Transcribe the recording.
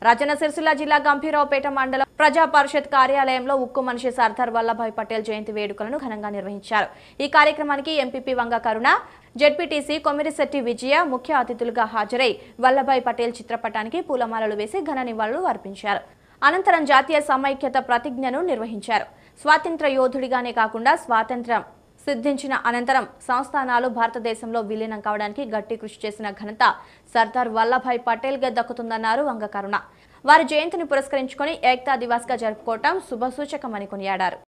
రాజన్న సిరిసిల్ల జిల్లా గంభీరావుపేట మండలం ప్రజా పరిషత్ కార్యాలయంలో ఉక్కు మనిషి సర్దార్ వల్లభాయ్ పటేల్ జయంతి వేడుకలను ఘనంగా నిర్వహించారు ఈ కార్యక్రమానికి ఎంపీపీ వంగ కరుణ జెడ్పీటీసీ కొమిరిశెట్టి విజయ ముఖ్య అతిథులుగా హాజరై వల్లభాయ్ పటేల్ చిత్రపటానికి పూలమాలలు వేసి ఘన నివాళులు అర్పించారు అనంతరం జాతీయ సమైక్యత ప్రతిజ్ఞను నిర్వహించారు స్వాతంత్ర యోధుడిగానే కాకుండా స్వాతంత్ర్యం సిద్ధించిన అనంతరం సంస్థానాలు భారతదేశంలో విలీనం కావడానికి గట్టి కృషి చేసిన ఘనత సర్దార్ వల్లభాయ్ పటేల్ గా దక్కుతుందన్నారు వంగకరుణ వారి జయంతిని పురస్కరించుకొని ఏక్తా దివాస్ గా జరుపుకోవటం శుభసూచకమని కొనియాడారు